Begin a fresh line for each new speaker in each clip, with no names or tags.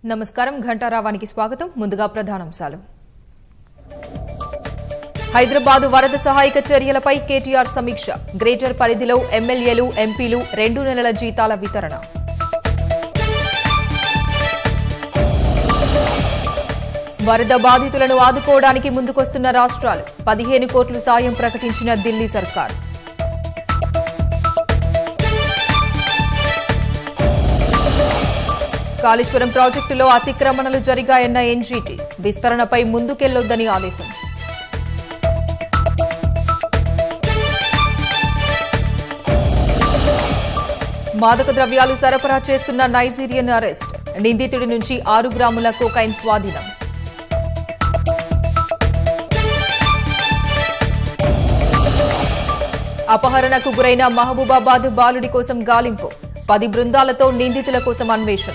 నమస్కారం ఘంటారావానికి స్వాగతం ముందుగా ప్రధానాంశాలు హైదరాబాద్ వరద సహాయక చర్యలపై కేటీఆర్ సమీక్ష గ్రేటర్ పరిధిలో ఎమ్మెల్యేలు ఎంపీలు రెండు నెలల జీతాల వితరణ వరద బాధితులను ఆదుకోవడానికి ముందుకొస్తున్న రాష్ట్రాలు పదిహేను కోట్లు సాయం ప్రకటించిన ఢిల్లీ సర్కార్ కాళేశ్వరం ప్రాజెక్టులో అతిక్రమణలు జరిగాయన్న ఎన్జీటీ విస్తరణపై ముందుకెళ్లొద్దని ఆదేశం మాదక ద్రవ్యాలు సరఫరా చేస్తున్న నైజీరియన్ అరెస్ట్ నిందితుడి నుంచి ఆరు గ్రాముల కోకైన్ స్వాధీనం అపహరణకు గురైన మహబూబాబాద్ బాలుడి కోసం గాలింపు పది బృందాలతో నిందితుల కోసం అన్వేషణ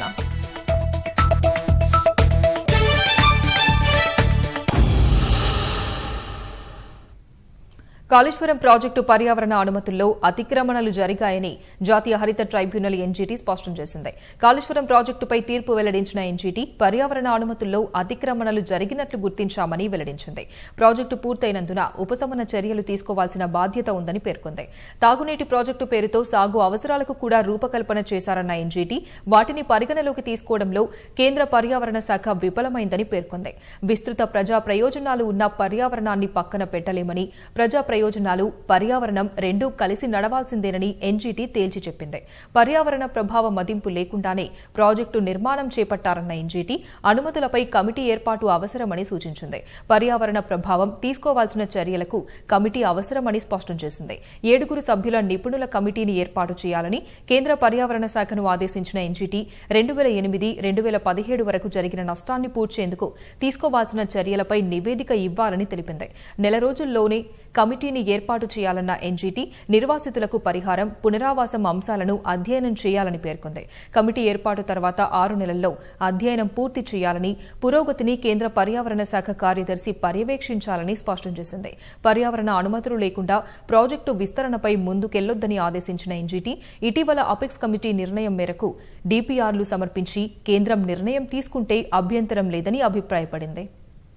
కాళేశ్వరం ప్రాజెక్టు పర్యావరణ అనుమతుల్లో అతిక్రమణలు జరిగాయని జాతీయ హరిత ట్రైబ్యునల్ ఎన్జీటీ స్పష్టం చేసింది కాళేశ్వరం ప్రాజెక్టుపై తీర్పు వెల్లడించిన ఎన్జీటీ పర్యావరణ అనుమతుల్లో అతిక్రమణలు జరిగినట్లు గుర్తించామని వెల్లడించింది ప్రాజెక్టు పూర్తయినందున ఉపశమన చర్యలు తీసుకోవాల్సిన బాధ్యత ఉందని పేర్కొంది తాగునీటి ప్రాజెక్టు పేరుతో సాగు అవసరాలకు కూడా రూపకల్పన చేశారన్న ఎన్జీటీ వాటిని పరిగణలోకి తీసుకోవడంలో కేంద్ర పర్యావరణ శాఖ విఫలమైందని పేర్కొంది విస్తృత ప్రజా ప్రయోజనాలు ఉన్న పర్యావరణాన్ని పక్కన పెట్టలేమని ప్రజా ప్రయోజనాలు పర్యావరణం రెండూ కలిసి నడవాల్సిందేనని ఎన్జీటీ తేల్చి చెప్పింది పర్యావరణ ప్రభావ మదింపు లేకుండానే ప్రాజెక్టు నిర్మాణం చేపట్టారన్న ఎన్జీటీ అనుమతులపై కమిటీ ఏర్పాటు అవసరమని సూచించింది పర్యావరణ ప్రభావం తీసుకోవాల్సిన చర్యలకు కమిటీ అవసరమని స్పష్టం చేసింది ఏడుగురు సభ్యుల నిపుణుల కమిటీని ఏర్పాటు చేయాలని కేంద్ర పర్యావరణ శాఖను ఆదేశించిన ఎన్జీటీ రెండు వేల ఎనిమిది రెండు వేల పదిహేడు వరకు జరిగిన నష్టాన్ని పూడ్చేందుకు తీసుకోవాల్సిన చర్యలపై నివేదిక ఇవ్వాలని తెలిపింది నెల రోజుల్లోనే కమిటీని ఏర్పాటు చేయాలన్న ఎన్జీటీ నిర్వాసితులకు పరిహారం పునరావాసం అంశాలను అధ్యయనం చేయాలని పేర్కొంది కమిటీ ఏర్పాటు తర్వాత ఆరు నెలల్లో అధ్యయనం పూర్తి చేయాలని పురోగతిని కేంద్ర పర్యావరణ శాఖ కార్యదర్శి పర్యవేక్షించాలని స్పష్టం చేసింది పర్యావరణ అనుమతులు లేకుండా ప్రాజెక్టు విస్తరణపై ముందుకెళ్లొద్దని ఆదేశించిన ఎన్జీటీ ఇటీవల అపెక్స్ కమిటీ నిర్ణయం మేరకు డీపీఆర్లు సమర్పించి కేంద్రం నిర్ణయం తీసుకుంటే అభ్యంతరం లేదని అభిప్రాయపడింది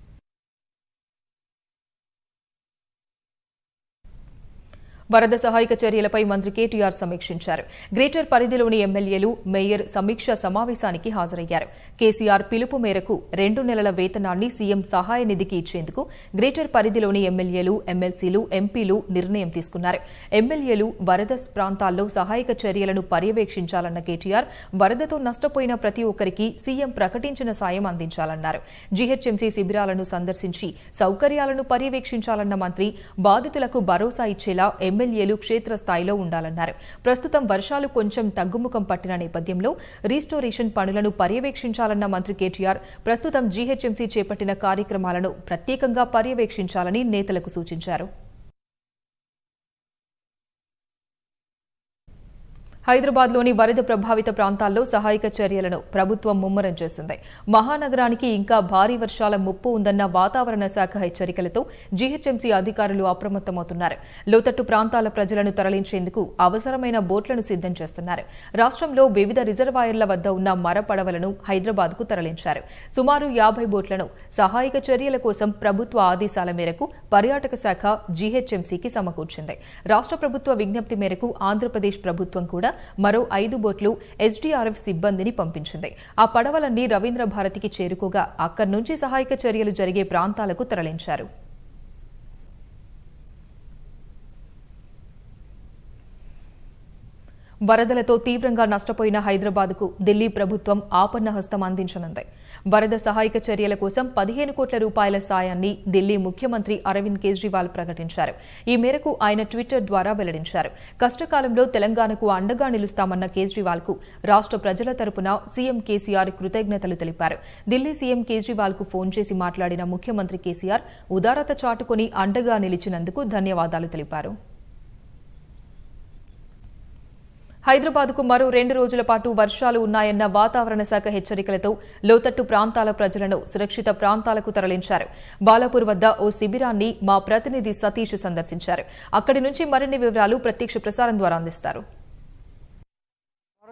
వరద సహాయక చర్యలపై మంత్రి కేటీఆర్ సమీక్షించారు గ్రేటర్ పరిధిలోని ఎమ్మెల్యేలు మేయర్ సమీక్ష సమావేశానికి హాజరయ్యారు కేసీఆర్ పిలుపు మేరకు రెండు నెలల వేతనాన్ని సీఎం సహాయ నిధికి ఇచ్చేందుకు గ్రేటర్ పరిధిలోని ఎమ్మెల్యేలు ఎమ్మెల్సీలు ఎంపీలు నిర్ణయం తీసుకున్నారు ఎమ్మెల్యేలు వరద ప్రాంతాల్లో సహాయక చర్యలను పర్యవేక్షించాలన్న కేటీఆర్ వరదతో నష్టపోయిన ప్రతి ఒక్కరికి సీఎం ప్రకటించిన సాయం అందించాలన్నారు జీహెచ్ఎంసీ శిబిరాలను సందర్శించి సౌకర్యాలను పర్యవేక్షించాలన్న మంత్రి బాధితులకు భరోసా ఇచ్చేలా ఎమ్మెల్యేలు క్షేత్రస్థాయిలో ఉండాలన్నారు ప్రస్తుతం వర్షాలు కొంచెం తగ్గుముఖం పట్టిన నేపథ్యంలో రీస్టోరేషన్ పనులను పర్యవేక్షించాలన్న మంత్రి కేటీఆర్ ప్రస్తుతం జీహెచ్ఎంసీ చేపట్టిన కార్యక్రమాలను ప్రత్యేకంగా పర్యవేక్షించాలని నేతలకు సూచించారు హైదరాబాద్లోని వరద ప్రభావిత ప్రాంతాల్లో సహాయక చర్యలను ప్రభుత్వం ముమ్మరం చేసింది మహానగరానికి ఇంకా భారీ వర్షాల ముప్పు ఉందన్న వాతావరణ శాఖ హెచ్చరికలతో జీహెచ్ఎంసీ అధికారులు అప్రమత్తమవుతున్నారు లోతట్టు ప్రాంతాల ప్రజలను తరలించేందుకు అవసరమైన బోట్లను సిద్దం చేస్తున్నారు రాష్ట్రంలో వివిధ రిజర్వాయర్ల వద్ద ఉన్న మరపడవలను హైదరాబాద్ కు తరలించారు సుమారు యాభై బోట్లను సహాయక చర్యల కోసం ప్రభుత్వ ఆదేశాల మేరకు పర్యాటక శాఖ జీహెచ్ఎంసీకి సమకూర్చింది రాష్ట్ర ప్రభుత్వ విజ్ఞప్తి మేరకు ఆంధ్రప్రదేశ్ ప్రభుత్వం కూడా మరో ఐదు బోట్లు ఎస్డీఆర్ఎఫ్ సిబ్బందిని పంపించింది ఆ పడవలన్నీ రవీంద్ర భారతికి చేరుకోగా అక్కడి నుంచి సహాయక చర్యలు జరిగే ప్రాంతాలకు తరలించారు వరదలతో తీవ్రంగా నష్టపోయిన హైదరాబాద్కు ఢిల్లీ ప్రభుత్వం ఆపన్న హస్తం అందించనుంది వరద సహాయక చర్యల కోసం పదిహేను కోట్ల రూపాయల సాయాన్ని ఢిల్లీ ముఖ్యమంత్రి అరవింద్ కేజ్రీవాల్ ప్రకటించారు ఈ మేరకు ఆయన ట్విట్టర్ ద్వారా వెల్లడించారు కష్టకాలంలో తెలంగాణకు అండగా నిలుస్తామన్న కేజ్రీవాల్ కు రాష్ట ప్రజల తరపున సీఎం కేసీఆర్ కృతజ్ఞతలు తెలిపారు ఢిల్లీ సీఎం కేజ్రీవాల్ కు ఫోన్ చేసి మాట్లాడిన ముఖ్యమంత్రి కేసీఆర్ ఉదారత చాటుకుని అండగా నిలిచినందుకు ధన్యవాదాలు తెలిపారు హైదరాబాద్కు మరో రెండు రోజుల పాటు వర్షాలు ఉన్నాయన్న వాతావరణ శాఖ హెచ్చరికలతో లోతట్టు ప్రాంతాల ప్రజలను సురక్షిత ప్రాంతాలకు తరలించారు బాలాపూర్ వద్ద ఓ శిబిరాన్ని మా ప్రతినిధి సతీష్ సందర్శించారు అక్కడి నుంచి మరిన్ని వివరాలు ప్రత్యక్ష ప్రసారం ద్వారా అందిస్తారు
వరద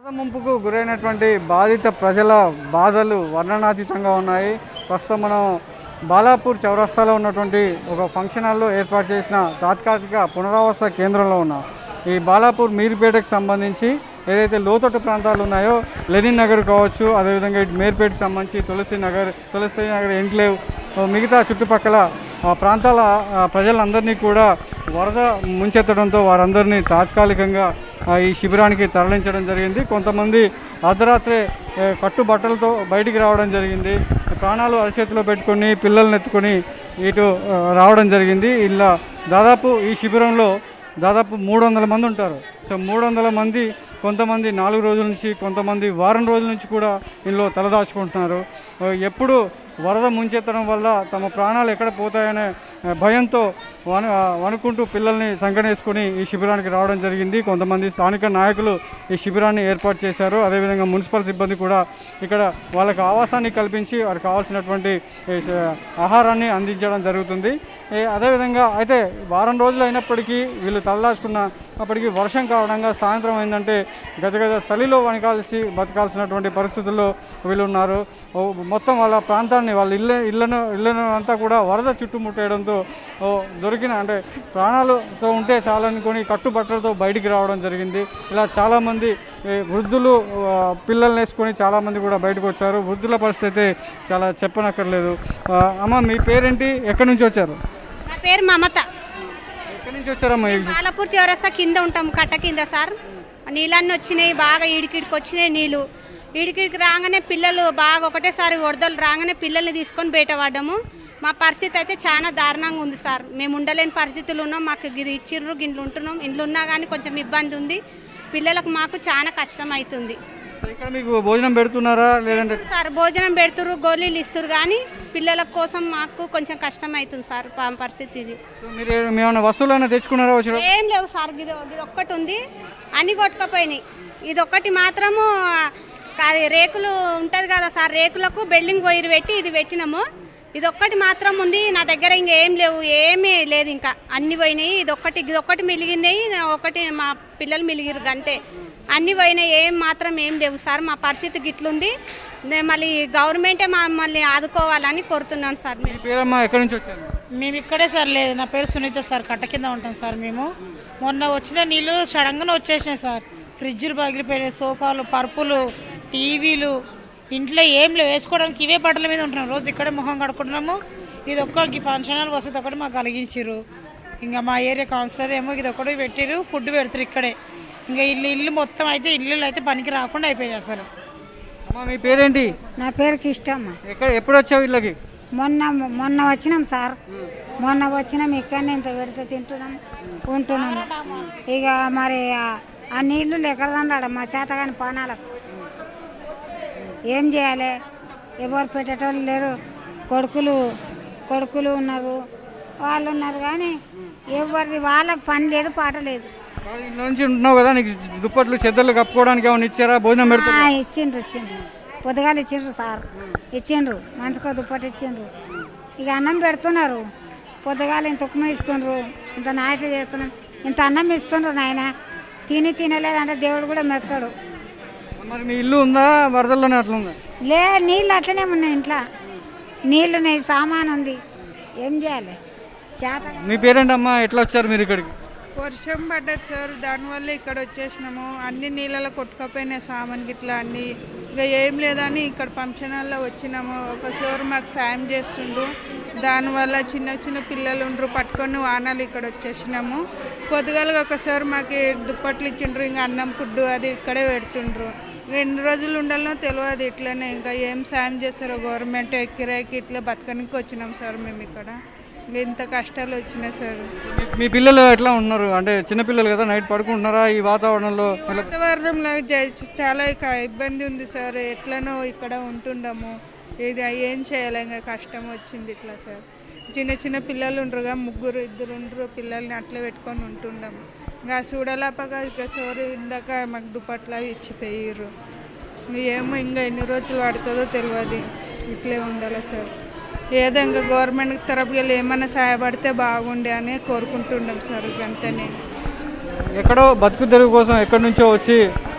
వరద ముంపుకు గురైనటువంటి బాధిత ప్రజల బాధలు వర్ణనాతీతంగా ఉన్నాయి ప్రస్తుతం మనం బాలాపూర్ చౌరస్తాలో ఉన్నటువంటి ఒక ఫంక్షన్ హాల్లో ఏర్పాటు చేసిన తాత్కాలిక పునరావాస కేంద్రంలో ఉన్నాం ఈ బాలాపూర్ మీర్పేటకు సంబంధించి ఏదైతే లోతట్టు ప్రాంతాలు ఉన్నాయో లెనిన్ నగర్ కావచ్చు అదేవిధంగా ఇటు మేర్పేటకు సంబంధించి తులసి నగర్ తులసి నగర్ ఎన్క్లేవ్ మిగతా చుట్టుపక్కల ఆ ప్రాంతాల ఆ, ప్రజలందరినీ కూడా వరద ముంచెత్తడంతో వారందరినీ తాత్కాలికంగా ఆ, ఈ శిబిరానికి తరలించడం జరిగింది కొంతమంది అర్ధరాత్రే ఏ, కట్టు బట్టలతో బయటికి రావడం జరిగింది ప్రాణాలు అరచేతిలో పెట్టుకొని పిల్లల్ని ఎత్తుకొని ఇటు ఆ, రావడం జరిగింది ఇలా దాదాపు ఈ శిబిరంలో దాదాపు మూడు వందల మంది ఉంటారు సో మూడు వందల మంది కొంతమంది నాలుగు రోజుల నుంచి కొంతమంది వారం రోజుల నుంచి కూడా ఇందులో తలదాచుకుంటున్నారు ఆ, ఎప్పుడు వరద ముంచెత్తడం వల్ల తమ ప్రాణాలు ఎక్కడ పోతాయనే ఆ, భయంతో వను ఆ, వణుకుంటూ పిల్లల్ని సంకనేసుకుని ఈ శిబిరానికి రావడం జరిగింది కొంతమంది స్థానిక నాయకులు ఈ శిబిరాన్ని ఏర్పాటు చేశారు అదేవిధంగా మున్సిపల్ సిబ్బంది కూడా ఇక్కడ వాళ్ళకి ఆవాసాన్ని కల్పించి వారికి కావాల్సినటువంటి ఈ స- ఆహారాన్ని అందించడం జరుగుతుంది ఏ, అదేవిధంగా అయితే వారం రోజులు అయినప్పటికీ వీళ్ళు తలదాచుకున్న అప్పటికి వర్షం కావడంగా సాయంత్రం అయిందంటే గజ గజ చలిలో వణికాల్సి బతకాల్సినటువంటి పరిస్థితుల్లో వీళ్ళు ఉన్నారు ఓ, మొత్తం వాళ్ళ ప్రాంతాన్ని వాళ్ళ ఇళ్ళ ఇళ్ళను ఇళ్ళను అంతా కూడా వరద చుట్టుముట్టేయడంతో ఓ, దొరికిన అంటే ప్రాణాలతో ఉంటే చాలనుకొని కట్టుబట్టలతో బయటికి రావడం జరిగింది ఇలా చాలామంది ఏ, వృద్ధులు ఆ, పిల్లల్ని వేసుకొని చాలామంది కూడా బయటకు వచ్చారు వృద్ధుల పరిస్థితి అయితే చాలా చెప్పనక్కర్లేదు ఆ, అమ్మ మీ పేరేంటి ఎక్కడి నుంచి వచ్చారు
నా పేరు మమత
ఎక్కడి నుంచి వచ్చారమ్మా ఈ-
పాలపూర్ చౌరస్తా కింద ఉంటాం కట్ట కింద సార్ నీళ్ళన్నీ వచ్చినాయి బాగా ఈడికిడికి వచ్చినాయి నీళ్ళు ఈడికిడికి రాగానే పిల్లలు బాగా ఒకటేసారి వరదలు రాగానే పిల్లల్ని తీసుకొని బయట పడ్డాము మా పరిస్థితి అయితే చాలా దారుణంగా ఉంది సార్ మేము ఉండలేని పరిస్థితులు ఉన్నాం మాకు ఇది ఇచ్చిర్రు గిన్నెలు ఉంటున్నాం ఇండ్లు ఉన్నా కానీ కొంచెం ఇబ్బంది ఉంది పిల్లలకు మాకు చాలా కష్టం అవుతుంది
ఇక్కడ మీకు భోజనం పెడుతున్నారా లేదంటే
సార్ భోజనం పెడుతురు గోళీలు ఇస్తురు కానీ పిల్లల కోసం మాకు కొంచెం కష్టం అవుతుంది సార్ పా- పరిస్థితి ఇది
సో మీరు ఏమైనా వస్తువులైనా తెచ్చుకున్నారా వచ్చిన
ఏం లేవు సార్ ఇది ఇది ఒక్కటి ఉంది అన్ని కొట్టుకపోయినాయి ఇది ఒక్కటి మాత్రము అది రేకులు ఉంటది కదా సార్ రేకులకు బిల్డింగ్ వైర్ పెట్టి ఇది పెట్టినాము ఇది ఒక్కటి మాత్రం ఉంది నా దగ్గర ఇంకేం లేవు ఏమీ లేదు ఇంకా అన్ని పోయినాయి ఇది ఒక్కటి ఇది ఒక్కటి మిలిగినాయి ఒకటి మా పిల్లలు మిలిగిరు అంతే అన్ని పోయినాయి ఏం మాత్రం ఏం లేవు సార్ మా పరిస్థితి గిట్లుంది నే- మళ్ళీ గవర్నమెంటే మమ్మల్ని ఆదుకోవాలని కోరుతున్నాను సార్
మీ పేరమ్మా ఎక్కడి నుంచి వచ్చారు
మేము ఇక్కడే సార్ లేదు నా పేరు సునీత సార్ కట్ట కింద ఉంటాం సార్ మేము మొన్న వచ్చిన నీళ్ళు సడన్గానే వచ్చేసినాయి సార్ ఫ్రిడ్జ్లు పగిలిపోయినాయి సోఫాలు పరుపులు టీవీలు ఇంట్లో ఏం లేవు వేసుకోవడానికి ఇవే బట్టల మీద ఉంటున్నాం రోజు ఇక్కడే మొహం కడుకుంటున్నాము ఇది ఒక్కరికి ఫంక్షన్ హాల్ వసతి ఒకటి మాకు కలిగించారు ఇంకా మా ఏరియా కౌన్సిలర్ ఏమో ఇది ఒకటి పెట్టిరు ఫుడ్ పెడతారు ఇక్కడే ఇంకా ఇల్లు ఇల్లు మొత్తం అయితే ఇల్లు అయితే పనికి రాకుండా అయిపోయాయి అసలు
అమ్మా మీ పేరేంటి
నా పేరుకి ఇష్టమ్మ
ఎక్కడ ఎప్పుడు వచ్చావు ఇళ్ళకి
మొన్న మొన్న వచ్చినాం సార్ మొన్న వచ్చినాం ఇక్కడనే ఇంత పెడితే తింటున్నాం ఉంటున్నాం ఇక మరి ఆ- ఆ నీళ్లు ఎక్కడదండాడ మా చేతగాని పానాలకు ఏం చేయాలి ఎవరు పెట్టేటోళ్ళు లేరు కొడుకులు కొడుకులు ఉన్నారు వాళ్ళు ఉన్నారు కానీ ఎవరిది వాళ్ళకి పని లేదు పాట లేదు
కాదు, ఇంట్లో నుంచి ఉంటున్నావు కదా నీకు దుప్పట్లు చెద్దర్లు కప్పుకోవడానికి ఏమైనా ఇచ్చారా భోజనం పెడతారా
ఆ, ఇచ్చిండ్రు ఇచ్చిండ్రు పొద్దుగాలు ఇచ్చిండ్రు సార్ ఇచ్చిండ్రు మంచిగా దుప్పటి ఇచ్చిండ్రు ఇక అన్నం పెడుతున్నారు పొద్దుగాల ఇంత ఉప్మా ఇస్తుండ్రు ఇంత నాయట చేస్తున్నాం ఇంత అన్నం ఇస్తుండ్రు నాయన తిని తినలేదంటే దేవుడు కూడా మెచ్చాడు
మరి మీ ఇల్లు ఉందా వరదల్లోనే అట్లా ఉందా
లే నీళ్ళు అట్లనే ఉన్నాయి ఇంట్లో నీళ్ళు ఉన్నాయి సామాన్ ఉంది ఏం చేయాలి శాత
మీ పేరేంటమ్మా ఎట్లా వచ్చారు మీరు ఇక్కడికి
వర్షం పడ్డది సార్ దానివల్ల ఇక్కడ వచ్చేసినాము అన్ని నీళ్ళలో కొట్టుకపోయినాయి సామాన్ గిట్లా అన్ని ఇంకా ఏం లేదని ఇక్కడ ఫంక్షన్ హాల్లో వచ్చినాము ఒక సార్ మాకు సాయం చేస్తుండు దానివల్ల చిన్న చిన్న పిల్లలు ఉండ్రు పట్టుకొని వానాలు ఇక్కడ వచ్చేసినాము పొద్దుగాల ఒకసారి మాకు దుప్పట్లు ఇచ్చిండ్రు ఇంకా అన్నం ఫుడ్ అది ఇక్కడే పెడుతుండ్రు ఇంకా ఎన్ని రోజులు ఉండాలనో తెలియదు ఇట్లనే ఇంకా ఏం సాయం చేస్తారో గవర్నమెంట్ కిరాయికి ఇట్లా బతకడానికి వచ్చినాం సార్ మేము ఇక్కడ ఇంకా ఇంత కష్టాలు వచ్చినాయి సార్
మీ- మీ పిల్లలు ఎట్లా ఉన్నారు అంటే చిన్నపిల్లలు కదా నైట్ పడుకుంటున్నారా ఈ వాతావరణంలో ఎలా-
వాతావరణంలో జ- చాలా ఇక ఇబ్బంది ఉంది సార్ ఎట్లనో ఇక్కడ ఉంటుండము ఇది ఏం చేయాలి ఇంకా కష్టం వచ్చింది ఇట్లా సార్ చిన్న చిన్న పిల్లలు ఉండరుగా ముగ్గురు ఇద్దరు ఉండరు పిల్లల్ని అట్లా పెట్టుకొని ఉంటుండము ఇంకా చూడలేపగా ఇక సోరు ఇందాక మాకు దుప్పట్లా ఇచ్చిపోయారు ఏమో ఇంకా ఎన్ని రోజులు పడుతుందో తెలియదు ఇట్లే ఉండాలి సార్ ఏదో ఇంకా గవర్నమెంట్ తరపుకి వెళ్ళి ఏమైనా సహాయపడితే బాగుండే అని కోరుకుంటుండం సార్ అంతనే
ఎక్కడో బతుకు తెరువు కోసం ఎక్కడి నుంచో వచ్చి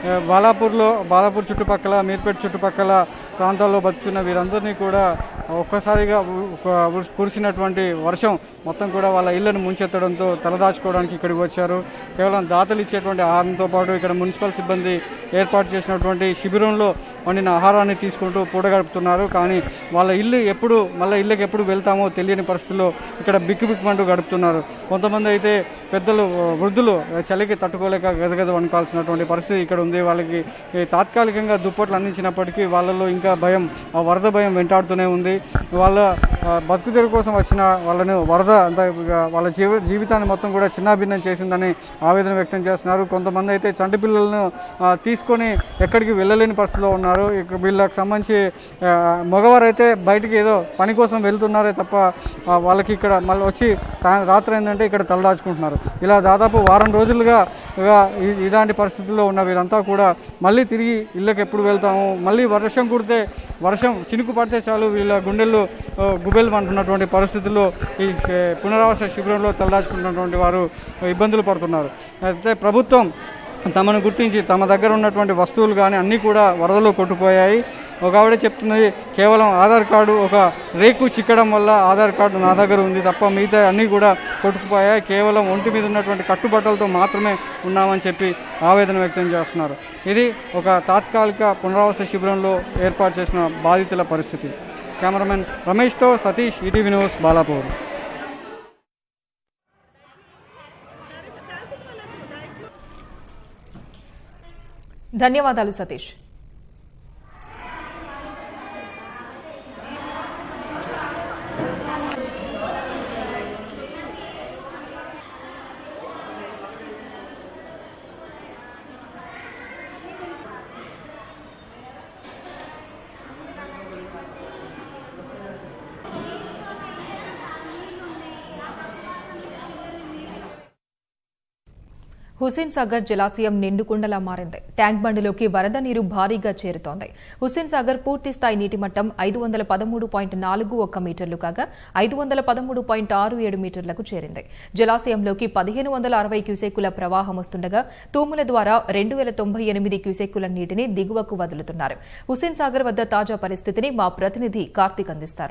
ఆ, బాలాపూర్లో బాలాపూర్ చుట్టుపక్కల మీర్పేట చుట్టుపక్కల ప్రాంతాల్లో బతుకుతున్న వీరందరినీ కూడా ఒక్కసారిగా ఉ- ఒక ఉరుస్- కురిసినటువంటి వర్షం మొత్తం కూడా వాళ్ళ ఇళ్లను ముంచెత్తడంతో తలదాచుకోవడానికి ఇక్కడికి వచ్చారు కేవలం దాతలు ఇచ్చేటువంటి ఆహారంతో పాటు ఇక్కడ మున్సిపల్ సిబ్బంది ఏర్పాటు చేసినటువంటి శిబిరంలో వండిన ఆహారాన్ని తీసుకుంటూ పూట గడుపుతున్నారు కానీ వాళ్ళ ఇల్లు ఎప్పుడు మళ్ళీ ఇళ్ళకి ఎప్పుడు వెళ్తామో తెలియని పరిస్థితుల్లో ఇక్కడ బిక్కు బిక్కుమంటూ గడుపుతున్నారు కొంతమంది అయితే పెద్దలు వృద్ధులు చలికి తట్టుకోలేక గజగజ వణుకాల్సినటువంటి పరిస్థితి ఇక్కడ ఉంది వాళ్ళకి ఈ తాత్కాలికంగా దుప్పట్లు అందించినప్పటికీ వాళ్ళలో ఇంకా భయం ఆ వరద భయం వెంటాడుతూనే ఉంది వాళ్ళ ఆ, బతుకు తెరువు కోసం వచ్చిన వాళ్ళని వరద అంతా ఇక వాళ్ళ జీవ జీవితాన్ని మొత్తం కూడా చిన్నాభిన్నం చేసిందని ఆవేదన వ్యక్తం చేస్తున్నారు కొంతమంది అయితే చంటి పిల్లలను ఆ, తీసుకొని ఎక్కడికి వెళ్ళలేని పరిస్థితిలో ఉన్నారు ఇక వీళ్ళకి సంబంధించి ఆ, మగవారు అయితే బయటికి ఏదో పని కోసం వెళ్తున్నారే తప్ప ఆ, వాళ్ళకి ఇక్కడ మళ్ళీ వచ్చి సాయం- రాత్రి ఏంటంటే ఇక్కడ తలదాచుకుంటున్నారు ఇలా దాదాపు వారం రోజులుగా ఇక ఈ- ఇలాంటి పరిస్థితుల్లో ఉన్న వీరంతా కూడా మళ్ళీ తిరిగి ఇళ్ళకి ఎప్పుడు వెళ్తాము మళ్ళీ వర్షం కుడితే వర్షం చినుకు పడితే చాలు వీళ్ళ గుండెల్లో ఆ, గుబెలు అంటున్నటువంటి పరిస్థితుల్లో ఈ ఏ, పునరావాస శిబిరంలో తలదాచుకున్నటువంటి వారు ఇబ్బందులు పడుతున్నారు అయితే ప్రభుత్వం తమను గుర్తించి తమ దగ్గర ఉన్నటువంటి వస్తువులు కానీ అన్నీ కూడా వరదలో కొట్టుపోయాయి ఒక ఆవిడ చెప్తున్నది కేవలం ఆధార్ కార్డు ఒక రేకు చిక్కడం వల్ల ఆధార్ కార్డు నా దగ్గర ఉంది తప్ప మిగతా అన్నీ కూడా కొట్టుకుపోయాయి కేవలం ఒంటి మీద ఉన్నటువంటి కట్టుబట్టలతో మాత్రమే ఉన్నామని చెప్పి ఆవేదన వ్యక్తం చేస్తున్నారు ఇది ఒక తాత్కాలిక పునరావాస శిబిరంలో ఏర్పాటు చేసిన బాధితుల పరిస్థితి కెమెరామెన్ రమేష్తో సతీష్ ఈటీవీ న్యూస్ బాలాపూర్
ధన్యవాదాలు సతీష్ హుస్సేన్ సాగర్ జలాశయం నిండుకుండలా మారింది ట్యాంక్ బండిలోకి వరద నీరు భారీగా చేరుతోంది హుస్సేన్ సాగర్ పూర్తి స్థాయి నీటి మట్టం ఐదు వందల పదమూడు పాయింట్ నాలుగు ఒక్క మీటర్లు కాగా ఐదు వందల పదమూడు పాయింట్ ఆరు ఏడు మీటర్లకు చేరింది జలాశయంలోకి పదిహేను వందల అరవై క్యూసెక్కుల ప్రవాహం వస్తుండగా తూముల ద్వారా రెండు వేల తొంభై ఎనిమిది క్యూసెక్కుల నీటిని దిగువకు వదులుతున్నారు హుస్సేన్ సాగర్ వద్ద తాజా పరిస్థితిని మా ప్రతినిధి కార్తీక్ అందిస్తారు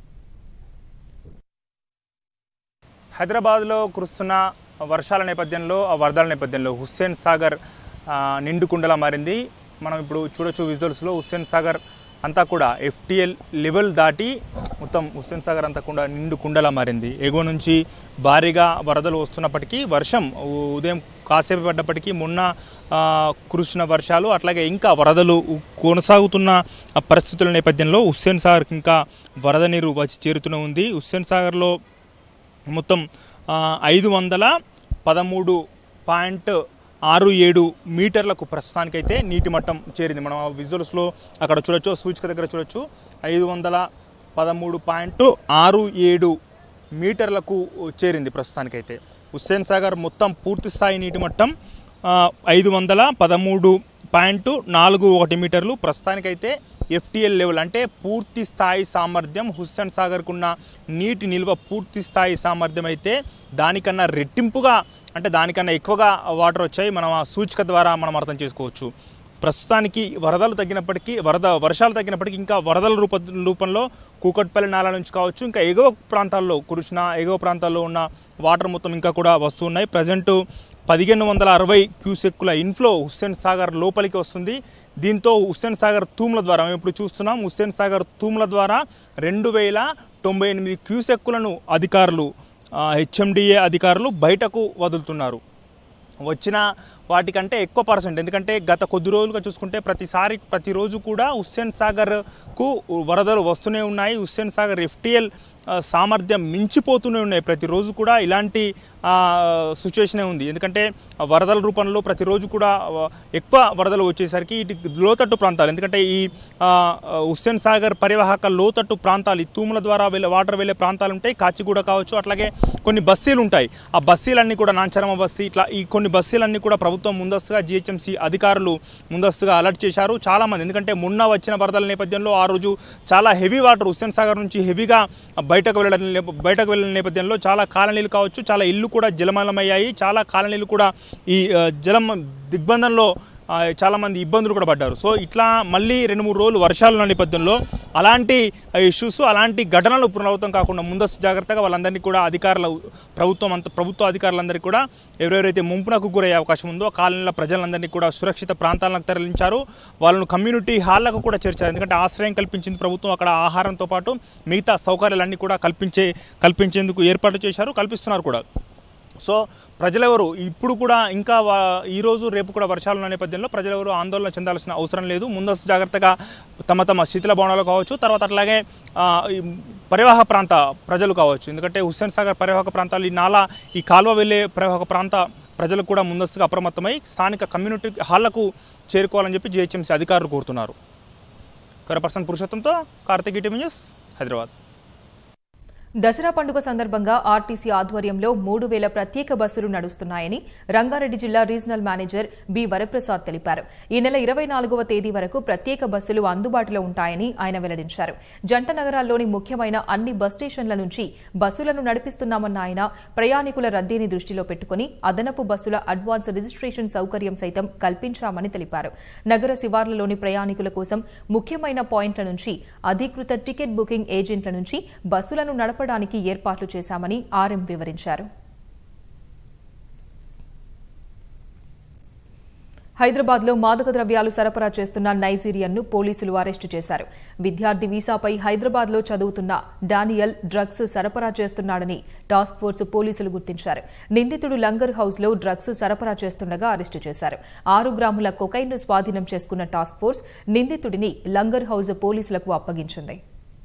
హైదరాబాద్లో కురుస్తున్న వర్షాల నేపథ్యంలో ఆ వరదల నేపథ్యంలో హుస్సేన్ సాగర్ ఆ, నిండుకుండలా మారింది మనం ఇప్పుడు చూడొచ్చు విజువల్స్లో హుస్సేన్ సాగర్ అంతా కూడా ఎఫ్టిఎల్ లెవెల్ దాటి మొత్తం హుస్సేన్ సాగర్ అంతా కూడా నిండు కుండలా మారింది ఎగువ నుంచి భారీగా వరదలు వస్తున్నప్పటికీ వర్షం ఉ- ఉదయం కాసేపు పడ్డప్పటికీ మొన్న ఆ, కురిసిన వర్షాలు అట్లాగే ఇంకా వరదలు ఉ- కొనసాగుతున్న ఆ పరిస్థితుల నేపథ్యంలో హుస్సేన్ సాగర్కి ఇంకా వరద నీరు వచ్చి చేరుతూనే ఉంది హుస్సేన్ సాగర్లో మొత్తం ఆ, ఐదు వందల పదమూడు పాయింట్ ఆరు ఏడు మీటర్లకు ప్రస్తుతానికైతే నీటి మట్టం చేరింది మనం ఆ విజువల్స్లో అక్కడ చూడొచ్చు సూచిక దగ్గర చూడొచ్చు ఐదు వందల పదమూడు పాయింట్ ఆరు ఏడు మీటర్లకు చేరింది ప్రస్తుతానికైతే హుస్సేన్ సాగర్ మొత్తం పూర్తి స్థాయి నీటి మట్టం ఐదు వందల పదమూడు పాయింట్ నాలుగు ఒకటి మీటర్లు ప్రస్తుతానికైతే ఎఫ్టిఎల్ లెవెల్ అంటే పూర్తి స్థాయి సామర్థ్యం హుస్సేన్ సాగర్కున్న నీటి నిల్వ పూర్తి స్థాయి సామర్థ్యం అయితే దానికన్నా రెట్టింపుగా అంటే దానికన్నా ఎక్కువగా వాటర్ వచ్చాయి మనం ఆ సూచిక ద్వారా మనం అర్థం చేసుకోవచ్చు ప్రస్తుతానికి వరదలు తగ్గినప్పటికీ వరద వర్షాలు తగ్గినప్పటికీ ఇంకా వరదల రూప రూపంలో కూకట్పల్లి నాల నుంచి కావచ్చు ఇంకా ఎగువ ప్రాంతాల్లో కురిసిన ఎగువ ప్రాంతాల్లో ఉన్న వాటర్ మొత్తం ఇంకా కూడా వస్తున్నాయి ప్రజెంట్ పదిహేను వందల అరవై క్యూసెక్కుల ఇన్ఫ్లో హుస్సేన్ సాగర్ లోపలికి వస్తుంది దీంతో హుస్సేన్ సాగర్ తూముల ద్వారా మేము ఇప్పుడు చూస్తున్నాం హుస్సేన్ సాగర్ తూముల ద్వారా రెండు వేల తొంభై ఎనిమిది క్యూసెక్కులను అధికారులు హెచ్ఎండిఏ అధికారులు బయటకు వదులుతున్నారు వచ్చిన వాటికంటే ఎక్కువ పర్సెంట్ ఎందుకంటే గత కొద్ది రోజులుగా చూసుకుంటే ప్రతిసారి ప్రతిరోజు కూడా హుస్సేన్ సాగర్కు వరదలు వస్తూనే ఉన్నాయి హుస్సేన్ సాగర్ ఎఫ్టిఎల్ సామర్థ్యం మించిపోతూనే ఉన్నాయి ప్రతిరోజు కూడా ఇలాంటి సిచ్యువేషనే ఉంది ఎందుకంటే ఆ వరదల రూపంలో ప్రతిరోజు కూడా ఆ, ఎక్కువ వరదలు వచ్చేసరికి ఇటు లోతట్టు ప్రాంతాలు ఎందుకంటే ఈ ఆ, హుస్సేన్ సాగర్ పరివాహక లోతట్టు ప్రాంతాలు ఈ తూముల ద్వారా వెళ్ళే వాటర్ వెళ్ళే ప్రాంతాలు ఉంటాయి కాచిగూడ కావచ్చు అట్లాగే కొన్ని బస్సీలు ఉంటాయి ఆ బస్సీలన్నీ కూడా నాంచరమ బస్సీ ఇట్లా ఈ కొన్ని బస్సీలన్నీ కూడా ప్రభుత్వం ముందస్తుగా జిహెచ్ఎంసీ అధికారులు ముందస్తుగా అలర్ట్ చేశారు చాలామంది ఎందుకంటే మొన్న వచ్చిన వరదల నేపథ్యంలో ఆ రోజు చాలా హెవీ వాటర్ హుస్సేన్ సాగర్ నుంచి హెవీగా బయటకు వెళ్ళడం నేప- బయటకు వెళ్ళిన నేపథ్యంలో చాలా కాలనీలు కావచ్చు చాలా ఇల్లు కూడా జలమలమయ్యాయి చాలా కాలనీలు కూడా ఈ ఆ, జలం దిగ్బంధంలో ఆ, చాలామంది ఇబ్బందులు కూడా పడ్డారు సో ఇట్లా మళ్ళీ రెండు మూడు రోజులు వర్షాలు ఉన్న నేపథ్యంలో అలాంటి ఇష్యూస్ అలాంటి ఘటనలు పునరావృతం కాకుండా ముందస్తు జాగ్రత్తగా వాళ్ళందరినీ కూడా అధికారుల ప్రభుత్వం అంత ప్రభుత్వ అధికారులందరికీ కూడా ఎవరెవరైతే ముంపునకు గురయ్యే అవకాశం ఉందో ఆ కాలనీల ప్రజలందరినీ కూడా సురక్షిత ప్రాంతాలకు తరలించారు వాళ్ళను కమ్యూనిటీ హాల్లకు కూడా చేర్చారు ఎందుకంటే ఆశ్రయం కల్పించింది ప్రభుత్వం అక్కడ ఆహారంతో పాటు మిగతా సౌకర్యాలన్నీ కూడా కల్పించే కల్పించేందుకు ఏర్పాటు చేశారు కల్పిస్తున్నారు కూడా సో ప్రజలెవరు ఇప్పుడు కూడా ఇంకా వా- ఈ రోజు రేపు కూడా వర్షాలు ఉన్న నేపథ్యంలో ప్రజలెవరు ఆందోళన చెందాల్సిన అవసరం లేదు ముందస్తు జాగ్రత్తగా తమ తమ శీతల భవనాలు కావచ్చు తర్వాత అట్లాగే ఆ, ఈ పరివాహక ప్రాంత ప్రజలు కావచ్చు ఎందుకంటే హుస్సేన్ సాగర్ పరివాహక ప్రాంతాలు ఈ నాలా ఈ కాలువ వెళ్ళే పరివాహక ప్రాంత ప్రజలు కూడా ముందస్తుగా అప్రమత్తమై స్థానిక కమ్యూనిటీ హాళ్లకు చేరుకోవాలని చెప్పి జిహెచ్ఎంసీ అధికారులు కోరుతున్నారు కరపర్సన్ పురుషోత్తంతో కార్తీక్ ఈటీవీ న్యూస్ హైదరాబాద్
దసరా పండుగ సందర్భంగా ఆర్టీసీ ఆధ్వర్యంలో మూడు వేల ప్రత్యేక బస్సులు నడుస్తున్నాయని రంగారెడ్డి జిల్లా రీజనల్ మేనేజర్ బి వరప్రసాద్ తెలిపారు ఈ నెల ఇరవై నాలుగవ తేదీ వరకు ప్రత్యేక బస్సులు అందుబాటులో ఉంటాయని ఆయన వెల్లడించారు జంట నగరాల్లోని ముఖ్యమైన అన్ని బస్ స్టేషన్ల నుంచి బస్సులను నడిపిస్తున్నామన్న ఆయన ప్రయాణికుల రద్దీని దృష్టిలో పెట్టుకుని అదనపు బస్సుల అడ్వాన్స్ రిజిస్ట్రేషన్ సౌకర్యం సైతం కల్పించామని తెలిపారు నగర శివార్లలోని ప్రయాణికుల కోసం ముఖ్యమైన పాయింట్ల నుంచి అధీకృత టికెట్ బుకింగ్ ఏజెంట్ల నుంచి బస్సులను నడపడానికి ఏర్పాట్లు చేశామని ఆర్ఎం వివరించారు హైదరాబాద్లో మాదక ద్రవ్యాలు సరఫరా చేస్తున్న నైజీరియన్ను పోలీసులు అరెస్టు చేశారు విద్యార్థి వీసాపై హైదరాబాద్లో చదువుతున్న డానియల్ డ్రగ్స్ సరఫరా చేస్తున్నాడని టాస్క్ ఫోర్స్ పోలీసులు గుర్తించారు నిందితుడు లంగర్ హౌస్లో డ్రగ్స్ సరఫరా చేస్తుండగా అరెస్టు చేశారు ఆరు గ్రాముల కొకైన్ను స్వాధీనం చేసుకున్న టాస్క్ ఫోర్స్ నిందితుడిని లంగర్ హౌస్ పోలీసులకు అప్పగించింది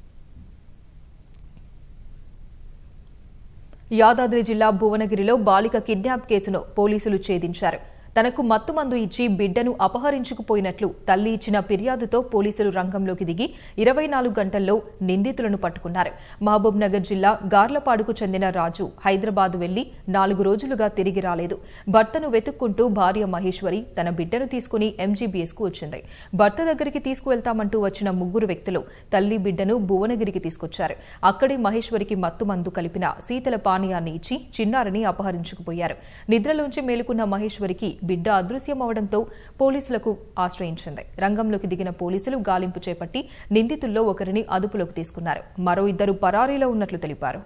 యాదాద్రి జిల్లా భువనగిరిలో బాలిక కిడ్నాప్ కేసును పోలీసులు ఛేదించారు తనకు మత్తుమందు ఇచ్చి బిడ్డను అపహరించుకుపోయినట్లు తల్లి ఇచ్చిన ఫిర్యాదుతో పోలీసులు రంగంలోకి దిగి ఇరవై నాలుగు గంటల్లో నిందితులను పట్టుకున్నారు మహబూబ్ నగర్ జిల్లా గార్లపాడుకు చెందిన రాజు హైదరాబాద్ వెళ్లి నాలుగు రోజులుగా తిరిగి రాలేదు భర్తను వెతుక్కుంటూ భార్య మహేశ్వరి తన బిడ్డను తీసుకుని ఎంజీబీఎస్ కు వచ్చింది భర్త దగ్గరికి తీసుకువెళ్తామంటూ వచ్చిన ముగ్గురు వ్యక్తులు తల్లి బిడ్డను భువనగిరికి తీసుకొచ్చారు అక్కడే మహేశ్వరికి మత్తుమందు కలిపిన శీతల పానీయాన్ని ఇచ్చి చిన్నారిని అపహరించుకుపోయారు నిద్రలోంచి మేలుకున్న మహేశ్వరికి బిడ్డ అదృశ్యమవడంతో పోలీసులకు ఆశ్రయించింది రంగంలోకి దిగిన పోలీసులు గాలింపు చేపట్టి నిందితుల్లో ఒకరిని అదుపులోకి తీసుకున్నారు మరో ఇద్దరు పరారీలో ఉన్నట్లు తెలిపారు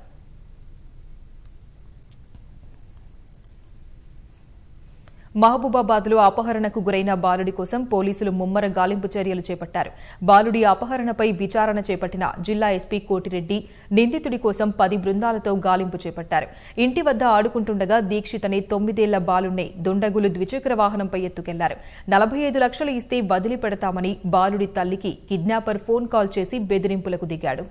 మహబూబాబాద్ లో అపహరణకు గురైన బాలుడి కోసం పోలీసులు ముమ్మర గాలింపు చర్యలు చేపట్టారు బాలుడి అపహరణపై విచారణ చేపట్టిన జిల్లా ఎస్పీ కోటిరెడ్డి నిందితుడి కోసం పది బృందాలతో గాలింపు చేపట్టారు ఇంటి వద్ద ఆడుకుంటుండగా దీక్షిత్ అనే తొమ్మిదేళ్ల బాలుణ్ణి దుండగులు ద్విచక్ర వాహనంపై ఎత్తుకెళ్లారు నలభై ఐదు లక్షలు ఇస్తే వదిలిపెడతామని బాలుడి తల్లికి కిడ్నాపర్ ఫోన్ కాల్ చేసి బెదిరింపులకు దిగాడు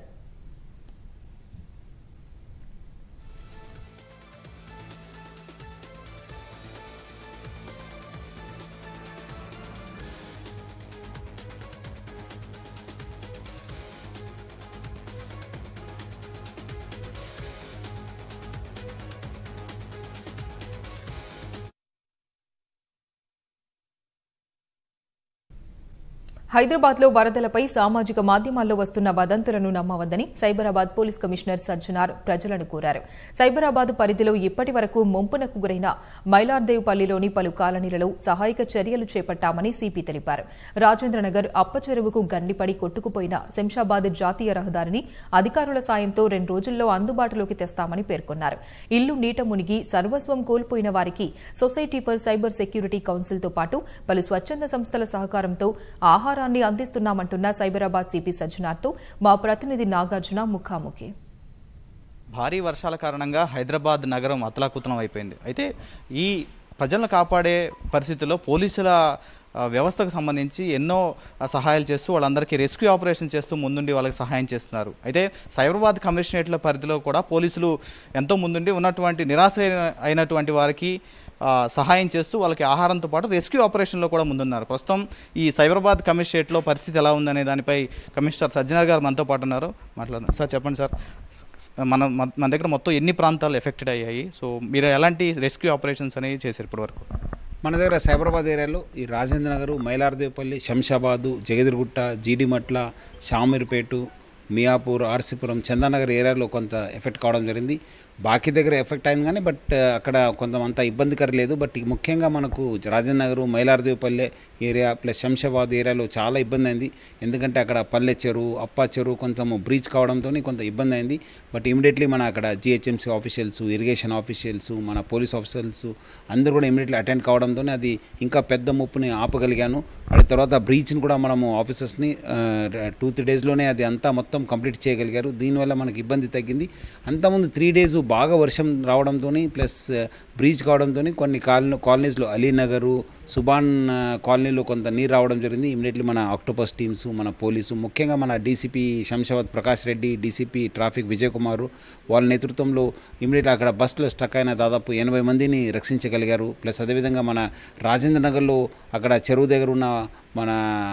హైదరాబాద్ లో వరదలపై సామాజిక మాధ్యమాల్లో వస్తున్న వదంతులను నమ్మవద్దని సైబరాబాద్ పోలీస్ కమిషనర్ సజ్జనార్ ప్రజలను కోరారు సైబరాబాద్ పరిధిలో ఇప్పటి వరకు ముంపునకు గురైన మైలార్దేవ్పల్లిలోని పలు కాలనీలలో సహాయక చర్యలు చేపట్టామని సిపి తెలిపారు రాజేంద్రనగర్ అప్పచెరువుకు గండిపడి కొట్టుకుపోయిన శంషాబాద్ జాతీయ రహదారిని అధికారుల సాయంతో రెండు రోజుల్లో అందుబాటులోకి తెస్తామని పేర్కొన్నారు ఇల్లు నీట మునిగి సర్వస్వం కోల్పోయిన వారికి సొసైటీ ఫర్ సైబర్ సెక్యూరిటీ కౌన్సిల్తో పాటు పలు స్వచ్ఛంద సంస్థల సహకారంతో ఆహారాన్ని అందిస్తున్నామంటున్న సైబరాబాద్ సిపి సజ్జనార్తో మా ప్రతినిధి నాగార్జున ముఖాముఖి
భారీ వర్షాల కారణంగా హైదరాబాద్ నగరం అతలాకుతలం అయిపోయింది అయితే ఈ ప్రజలను కాపాడే పరిస్థితుల్లో పోలీసుల ఆ, వ్యవస్థకు సంబంధించి ఎన్నో ఆ, సహాయాలు చేస్తూ వాళ్ళందరికీ రెస్క్యూ ఆపరేషన్ చేస్తూ ముందుండి వాళ్ళకి సహాయం చేస్తున్నారు అయితే సైబరాబాద్ కమిషనరేట్ల పరిధిలో కూడా పోలీసులు ఎంతో ముందుండి ఉన్నటువంటి నిరాశ అయినటువంటి వారికి ఆ, సహాయం చేస్తూ వాళ్ళకి ఆహారంతో పాటు రెస్క్యూ ఆపరేషన్లో కూడా ముందున్నారు ప్రస్తుతం ఈ సైబరాబాద్ కమిషనరేట్లో పరిస్థితి ఎలా ఉందనే దానిపై కమిషనర్ సజ్జనర్ గారు మనతో పాటు ఉన్నారు మాట్లాడుతున్నారు సార్ చెప్పండి సార్ మన మన- మన దగ్గర మొత్తం ఎన్ని ప్రాంతాలు ఎఫెక్టెడ్ అయ్యాయి సో మీరు ఎలాంటి రెస్క్యూ ఆపరేషన్స్ అనేవి చేశారు ఇప్పటివరకు
మన దగ్గర సైబరాబాద్ ఏరియాలో ఈ రాజేంద్ర నగర్ మైలార్దేవపల్లి శంషాబాదు జగదిరిగుట్ట జీడిమట్ల షామీర్పేటు మియాపూర్ ఆర్సీపురం చందానగర్ ఏరియాలో కొంత ఎఫెక్ట్ కావడం జరిగింది బాకీ దగ్గర ఎఫెక్ట్ అయింది కానీ బట్ అక్కడ కొంత అంత ఇబ్బందికర లేదు బట్ ఈ ముఖ్యంగా మనకు రాజేంద్ర నగర్ మైలార్దేవిపల్లె ఏరియా ప్లస్ శంషాబాద్ ఏరియాలో చాలా ఇబ్బంది అయింది ఎందుకంటే అక్కడ పల్లె చెరువు అప్పా చెరువు కొంచెం బ్రీచ్ కావడంతో కొంత ఇబ్బంది అయింది బట్ ఇమీడియట్లీ మన అక్కడ జిహెచ్ఎంసీ ఆఫీషియల్స్ ఇరిగేషన్ ఆఫీషియల్స్ మన పోలీస్ ఆఫీసర్స్ అందరూ కూడా ఇమీడియట్లీ అటెండ్ కావడంతో అది ఇంకా పెద్ద ముప్పుని ఆపగలిగాను వాటి తర్వాత బ్రీచ్ని కూడా మనము ఆఫీసర్స్ని టూ త్రీ డేస్లోనే అది అంతా మొత్తం కంప్లీట్ చేయగలిగారు దీనివల్ల మనకి ఇబ్బంది తగ్గింది అంతకుముందు త్రీ డేస్ బాగా వర్షం రావడంతో ప్లస్ బ్రీచ్ కావడంతో కొన్ని కాలనీ కాలనీస్లో అలీనగరు సుబాన్ ఆ, కాలనీలో కొంత నీరు రావడం జరిగింది ఇమీడియట్లీ మన ఆక్టోపస్ టీమ్స్ మన పోలీసు ముఖ్యంగా మన DCP Shamshabad Prakash Reddy DCP traffic Vijay Kumar వాళ్ళ నేతృత్వంలో ఇమీడియట్ అక్కడ బస్సులో స్టక్ అయిన దాదాపు ఎనభై మందిని రక్షించగలిగారు ప్లస్ అదేవిధంగా మన రాజేంద్ర నగర్లో అక్కడ చెరువు దగ్గర ఉన్న మన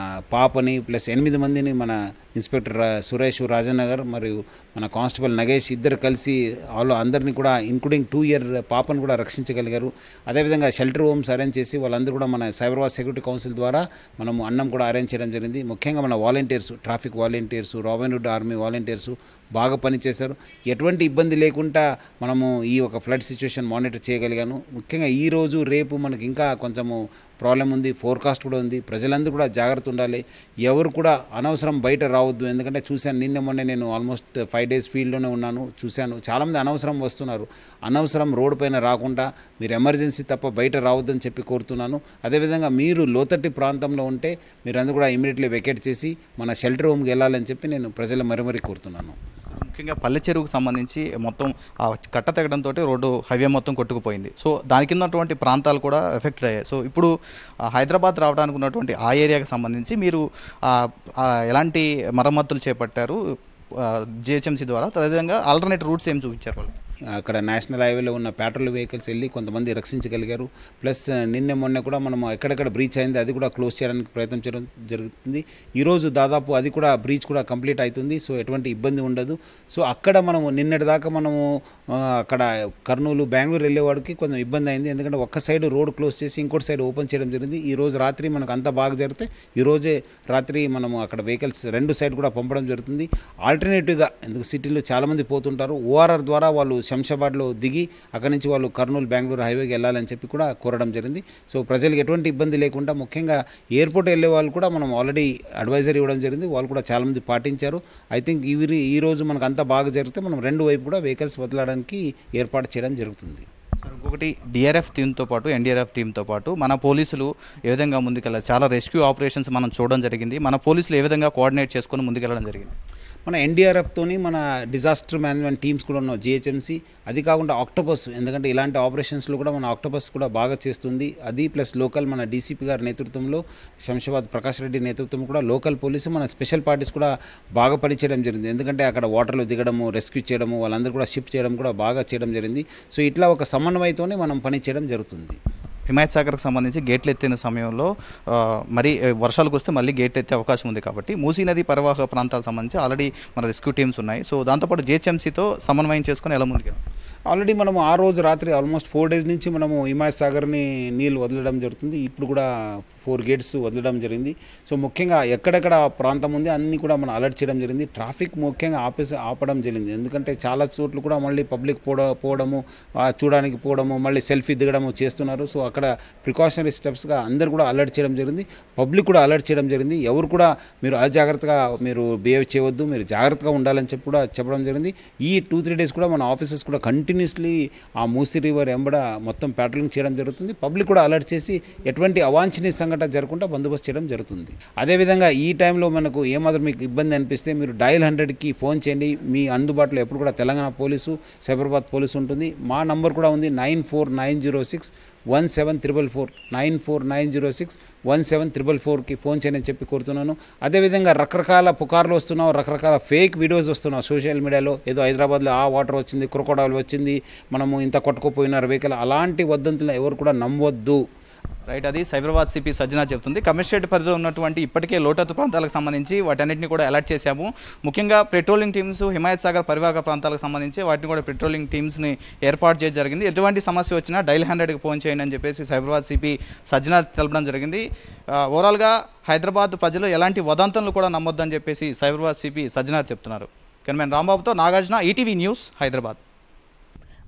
పాపని ప్లస్ ఎనిమిది మందిని మన ఇన్స్పెక్టర్ రా- సురేష్ రాజనగర్ మరియు మన కానిస్టేబుల్ నగేష్ ఇద్దరు కలిసి వాళ్ళు అందరినీ కూడా ఇంక్లూడింగ్ టూ ఇయర్ పాపను కూడా రక్షించగలిగారు అదేవిధంగా షెల్టర్ హోమ్స్ అరేంజ్ చేసి వాళ్ళందరూ కూడా మన సైబరాబాద్ సెక్యూరిటీ కౌన్సిల్ ద్వారా మనము అన్నం కూడా అరేంజ్ చేయడం జరిగింది ముఖ్యంగా మన volunteers traffic volunteers Robin Hood army volunteers బాగా పనిచేశారు ఎటువంటి ఇబ్బంది లేకుండా మనము ఈ ఒక ఫ్లడ్ సిచ్యువేషన్ మానిటర్ చేయగలిగాను ముఖ్యంగా ఈ రోజు రేపు మనకి ఇంకా కొంచెము ప్రాబ్లం ఉంది ఫోర్కాస్ట్ కూడా ఉంది ప్రజలందరూ కూడా జాగ్రత్త ఉండాలి ఎవరు కూడా అనవసరం బయట రావద్దు ఎందుకంటే చూశాను నిన్న మొన్న నేను ఆల్మోస్ట్ ఫైవ్ డేస్ ఫీల్డ్లోనే ఉన్నాను చూశాను చాలామంది అనవసరం వస్తున్నారు అనవసరం రోడ్డు పైన రాకుండా మీరు ఎమర్జెన్సీ తప్ప బయట రావద్దని చెప్పి కోరుతున్నాను అదేవిధంగా మీరు లోతట్టి ప్రాంతంలో ఉంటే మీరందరూ కూడా ఇమీడియట్లీ వెకేట్ చేసి మన షెల్టర్ హోమ్కి వెళ్ళాలని చెప్పి నేను ప్రజల మరీ మరీ కోరుతున్నాను
ముఖ్యంగా పల్లె చెరువుకు సంబంధించి మొత్తం ఆ కట్ట తెగడంతో రోడ్డు హైవే మొత్తం కొట్టుకుపోయింది సో దాని కింద ఉన్నటువంటి ప్రాంతాలు కూడా ఎఫెక్ట్ అయ్యాయి సో ఇప్పుడు ఆ, హైదరాబాద్ రావడానికి ఉన్నటువంటి ఆ ఏరియాకి సంబంధించి మీరు ఆ, ఆ, ఎలాంటి మరమ్మతులు చేపట్టారు జిహెచ్ఎంసీ ద్వారా అదేవిధంగా ఆల్టర్నేట్ రూట్స్ ఏం చూపించారు వాళ్ళు
అక్కడ నేషనల్ హైవేలో ఉన్న పెట్రోల్ వెహికల్స్ వెళ్ళి కొంతమంది రక్షించగలిగారు ప్లస్ నిన్న మొన్న కూడా మనం ఎక్కడెక్కడ బ్రీచ్ అయింది అది కూడా క్లోజ్ చేయడానికి ప్రయత్నం చేయడం జరుగుతుంది ఈరోజు దాదాపు అది కూడా బ్రీచ్ కూడా కంప్లీట్ అవుతుంది సో ఎటువంటి ఇబ్బంది ఉండదు సో అక్కడ మనము నిన్నటి దాకా మనము ఆ, అక్కడ కర్నూలు బెంగళూరు వెళ్ళేవాడికి కొంచెం ఇబ్బంది అయింది ఎందుకంటే ఒక్క సైడ్ రోడ్ క్లోజ్ చేసి ఇంకోటి సైడ్ ఓపెన్ చేయడం జరిగింది ఈ రోజు రాత్రి మనకు అంతా బాగా జరిగితే ఈ రోజే రాత్రి మనము అక్కడ వెహికల్స్ రెండు సైడ్ కూడా పంపడం జరుగుతుంది ఆల్టర్నేటివ్గా ఎందుకు సిటీలో చాలామంది పోతుంటారు ఓఆర్ఆర్ ద్వారా వాళ్ళు శంషాబాద్లో దిగి అక్కడి నుంచి వాళ్ళు కర్నూలు బెంగళూరు హైవేకి వెళ్ళాలని చెప్పి కూడా కోరడం జరిగింది సో ప్రజలకు ఎటువంటి ఇబ్బంది లేకుండా ముఖ్యంగా ఎయిర్పోర్ట్ వెళ్ళే వాళ్ళు కూడా మనం ఆల్రెడీ అడ్వైజరీ ఇవ్వడం జరిగింది వాళ్ళు కూడా చాలామంది పాటించారు ఐ థింక్ ఇవి ఈ రోజు మనకు అంతా బాగా జరిగితే మనం రెండు వైపు కూడా వెహికల్స్ వదలడానికి ఏర్పాటు చేయడం జరుగుతుంది
సార్ ఇంకొకటి డిఆర్ఎఫ్ టీంతో పాటు ఎన్డీఆర్ఎఫ్ టీంతో పాటు మన పోలీసులు ఏ విధంగా ముందుకెళ్ళాలి చాలా రెస్క్యూ ఆపరేషన్స్ మనం చూడడం జరిగింది మన పోలీసులు ఏ విధంగా కోఆర్డినేట్ చేసుకొని ముందుకెళ్ళడం జరిగింది
మన ఎన్డీఆర్ఎఫ్తోని మన డిజాస్టర్ మేనేజ్మెంట్ టీమ్స్ కూడా ఉన్నాం జిహెచ్ఎంసీ అది కాకుండా ఆక్టోపస్ ఎందుకంటే ఇలాంటి ఆపరేషన్స్లో కూడా మన ఆక్టోపస్ కూడా బాగా చేస్తుంది అది ప్లస్ లోకల్ మన డీసీపీ గారి నేతృత్వంలో శంషాబాద్ ప్రకాష్ రెడ్డి నేతృత్వం కూడా లోకల్ పోలీసు మన స్పెషల్ పార్టీస్ కూడా బాగా పనిచేయడం జరిగింది ఎందుకంటే అక్కడ వాటర్లో దిగడము రెస్క్యూ చేయడము వాళ్ళందరూ కూడా షిఫ్ట్ చేయడం కూడా బాగా చేయడం జరిగింది సో ఇట్లా ఒక సమన్వయంతోనే మనం పని చేయడం జరుగుతుంది
హిమాయత్ సాగర్కి సంబంధించి గేట్లు ఎత్తిన సమయంలో ఆ, మరి ఆ, వర్షాలు కురిస్తే మళ్ళీ గేట్లు ఎత్తే అవకాశం ఉంది కాబట్టి మూసీ నది పరివాహక ప్రాంతాలకు సంబంధించి ఆల్రెడీ మన రెస్క్యూ టీమ్స్ ఉన్నాయి సో దాంతోపాటు జిహెచ్ఎంసీతో సమన్వయం చేసుకొని ఎలా ముందుకెళ్ళాలి
ఆల్రెడీ మనము ఆ రోజు రాత్రి ఆల్మోస్ట్ ఫోర్ డేస్ నుంచి మనము హిమాయత్ సాగర్ని నీళ్ళు వదలడం జరుగుతుంది ఇప్పుడు కూడా ఫోర్ గేట్స్ వదలడం జరిగింది సో ముఖ్యంగా ఎక్కడెక్కడ ప్రాంతం ఉంది అన్ని కూడా మనం అలర్ట్ చేయడం జరిగింది ట్రాఫిక్ ముఖ్యంగా ఆపేసి ఆపడం జరిగింది ఎందుకంటే చాలా చోట్ల కూడా మళ్ళీ పబ్లిక్ పోడ పోవడము ఆ, చూడడానికి పోవడము మళ్ళీ సెల్ఫీ దిగడము చేస్తున్నారు సో అక్కడ ప్రికాషనరీ స్టెప్స్గా అందరు కూడా అలర్ట్ చేయడం జరిగింది పబ్లిక్ కూడా అలర్ట్ చేయడం జరిగింది ఎవరు కూడా మీరు అజాగ్రత్తగా మీరు బిహేవ్ చేయవద్దు మీరు జాగ్రత్తగా ఉండాలని చెప్పి కూడా చెప్పడం జరిగింది ఈ టూ త్రీ డేస్ కూడా మన ఆఫీసర్స్ కూడా కంటిన్యూస్లీ ఆ మూసీ రివర్ ఎంబడ మొత్తం ప్యాట్రోలింగ్ చేయడం జరుగుతుంది పబ్లిక్ కూడా అలర్ట్ చేసి ఎటువంటి అవాంఛనీయ సంఘటన జరగకుండా బందోబస్తు చేయడం జరుగుతుంది అదేవిధంగా ఈ టైంలో మనకు ఏమాత్రం మీకు ఇబ్బంది అనిపిస్తే మీరు డయల్ హండ్రెడ్కి ఫోన్ చేయండి మీ అందుబాటులో ఎప్పుడు కూడా తెలంగాణ పోలీసు సైబరాబాద్ పోలీసు ఉంటుంది మా నంబర్ కూడా ఉంది nine four nine zero six one seven triple four nine four nine zero six one seven triple ఫోర్కి ఫోన్ చేయని చెప్పి కోరుతున్నాను అదేవిధంగా రకరకాల పుకార్లు వస్తున్నావు రకరకాల ఫేక్ వీడియోస్ వస్తున్నావు సోషల్ మీడియాలో ఏదో హైదరాబాద్లో ఆ వాటర్ వచ్చింది క్రొకోడాలు వచ్చింది మనము ఇంత కొట్టుకుపోయినారు వెహికల్ అలాంటి వద్దంతులు ఎవరు కూడా నమ్మవద్దు
రైట్ అది సైబరాబాద్ సిపి సజ్జనా చెప్తుంది కమిషనరేట్ పరిధిలో ఉన్నటువంటి ఇప్పటికే లోటత్తు ప్రాంతాలకు సంబంధించి వాటన్నిటిని కూడా అలర్ట్ చేశాము ముఖ్యంగా పెట్రోలింగ్ టీమ్స్ హిమాయత్ సాగర్ పరివాహక ప్రాంతాలకు సంబంధించి వాటిని కూడా పెట్రోలింగ్ టీమ్స్ని ఏర్పాటు చేయడం జరిగింది ఎటువంటి సమస్య వచ్చినా డైల్ హండ్రెడ్కి ఫోన్ చేయండి అని చెప్పేసి సైబరాబాద్ సిపి సజ్జనా తెలపడం జరిగింది ఆ, ఓవరాల్గా హైదరాబాద్ ప్రజలు ఎలాంటి వదంతులను కూడా నమ్మొద్దని చెప్పేసి సైబరాబాద్ సిపి సజ్జనా చెప్తున్నారు కెన్మెన్ రాంబాబుతో నాగార్జున ఈటీవీ న్యూస్ హైదరాబాద్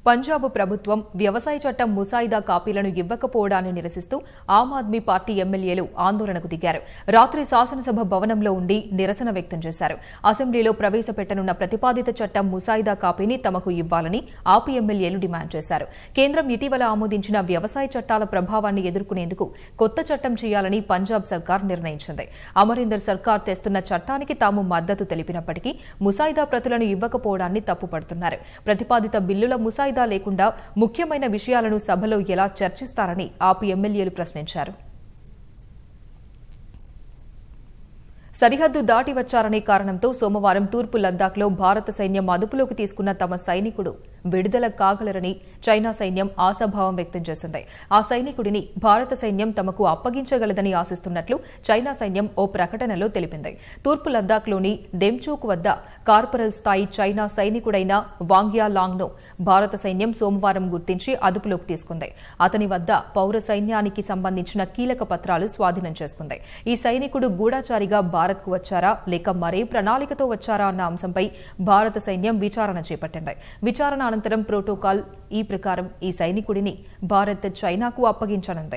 పంజాబ్ ప్రభుత్వం వ్యవసాయ చట్టం ముసాయిదా కాపీలను ఇవ్వకపోవడాన్ని నిరసిస్తూ ఆమ్ ఆద్మీ పార్టీ ఎమ్మెల్యేలు ఆందోళనకు దిగారు రాత్రి శాసనసభ భవనంలో ఉండి నిరసన వ్యక్తం చేశారు అసెంబ్లీలో ప్రవేశపెట్టనున్న ప్రతిపాదిత చట్టం ముసాయిదా కాపీని తమకు ఇవ్వాలని ఆపి ఎమ్మెల్యేలు డిమాండ్ చేశారు కేంద్రం ఇటీవల ఆమోదించిన వ్యవసాయ చట్టాల ప్రభావాన్ని ఎదుర్కొనేందుకు కొత్త చట్టం చేయాలని పంజాబ్ సర్కార్ నిర్ణయించింది అమరీందర్ సర్కార్ తెస్తున్న చట్టానికి తాము మద్దతు తెలిపినప్పటికీ ముసాయిదా ప్రతులను ఇవ్వకపోవడాన్ని తప్పుపడుతున్నారు ప్రతిపాదిత బిల్లుల ముసాయిదా లేకుండా ముఖ్యమైన విషయాలను సభలో ఎలా చర్చిస్తారని ఆపి ఎమ్మెల్యేలు ప్రశ్నించారు సరిహద్దు దాటి వచ్చారనే కారణంతో సోమవారం తూర్పు లద్దాఖ్లో భారత సైన్యం అదుపులోకి తీసుకున్న తమ సైనికుడు విడుదల కాగలరని చైనా సైన్యం ఆశాభావం వ్యక్తం చేసింది ఆ సైనికుడిని భారత సైన్యం తమకు అప్పగించగలదని ఆశిస్తున్నట్లు చైనా సైన్యం ఓ ప్రకటనలో తెలిపింది తూర్పు లద్దాఖ్లోని దెంచూక్ వద్ద కార్పొరల్ స్థాయి చైనా సైనికుడైన వాంగ్యా లాంగ్ను భారత సైన్యం సోమవారం గుర్తించి అదుపులోకి తీసుకుంది అతని వద్ద పౌర సైన్యానికి సంబంధించిన కీలక పత్రాలు స్వాధీనం చేసుకుంది ఈ సైనికుడు గూఢాచారిగా భారత్కు వచ్చారా లేక మరే ప్రణాళికతో వచ్చారా అన్న అంశంపై భారత సైన్యం విచారణ చేపట్టింది విచారణ అనంతరం ప్రోటోకాల్ ఈ ప్రకారం ఈ సైనికుడిని భారత్ చైనాకు అప్పగించనుంది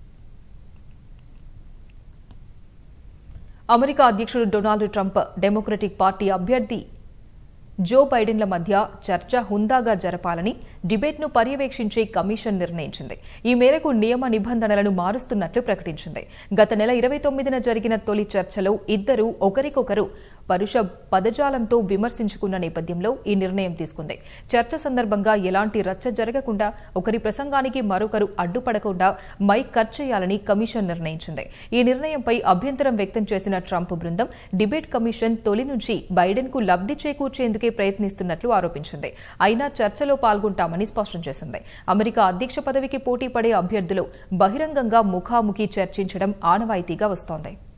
అమెరికా అధ్యక్షుడు డొనాల్డ్ ట్రంప్ డెమోక్రటిక్ పార్టీ అభ్యర్థి జో బైడెన్ల మధ్య చర్చ హుందాగా జరపాలని డిబేట్ను పర్యవేక్షించే కమిషన్ నిర్ణయించింది ఈ మేరకు నియమ నిబంధనలను మారుస్తున్నట్లు ప్రకటించింది గత నెల ఇరవై తొమ్మిదిన జరిగిన తొలి చర్చలో ఇద్దరు ఒకరికొకరు పరుష పదజాలంతో విమర్శించుకున్న నేపథ్యంలో ఈ నిర్ణయం తీసుకుంది చర్చ సందర్భంగా ఎలాంటి రచ్చ జరగకుండా ఒకరి ప్రసంగానికి మరొకరు అడ్డుపడకుండా మైక్ కట్ చేయాలని కమిషన్ నిర్ణయించింది ఈ నిర్ణయంపై అభ్యంతరం వ్యక్తం చేసిన ట్రంప్ బృందం డిబేట్ కమిషన్ తొలి నుంచి బైడెన్ కు లబ్ది చేకూర్చేందుకే ప్రయత్నిస్తున్నట్లు ఆరోపించింది అయినా చర్చలో పాల్గొంటామని స్పష్టం చేసింది అమెరికా అధ్యక్ష పదవికి పోటీ పడే అభ్యర్థులు బహిరంగంగా ముఖాముఖి చర్చించడం ఆనవాయితీగా వస్తోంది